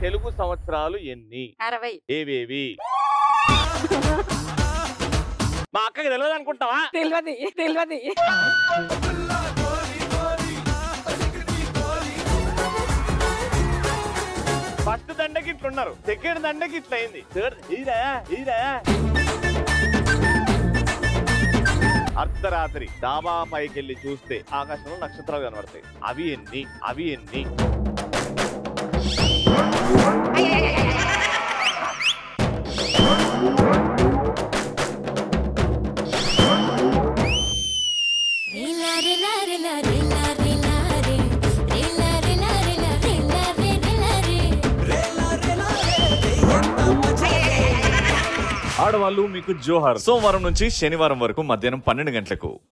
తెలుగు సంవత్సరాలు ఎన్ని అరవై ఏవేవి మా అక్కకి తెలియదు అనుకుంటావా తెలియదు తెలియదు ఫస్ట్ దండకి ఇట్లా ఉన్నారు సెకండ్ దండకి ఇట్లా అయింది థర్డ్ ఈరా ఈరా అర్ధరాత్రి డాబా పైకి వెళ్ళి చూస్తే ఆకాశంలో నక్షత్రాలు కనబడతాయి అవి ఎన్ని అవి ఎన్ని రేలా రేలా రేలా రేలా రేలా రే రేలా రేలా రేలా రేలా రే రేలా రే ఆడవాళ్ళు మీకు జోహార్ సోమవారం నుంచి శనివారం వరకు మధ్యాహ్నం పన్నెండు గంటలకు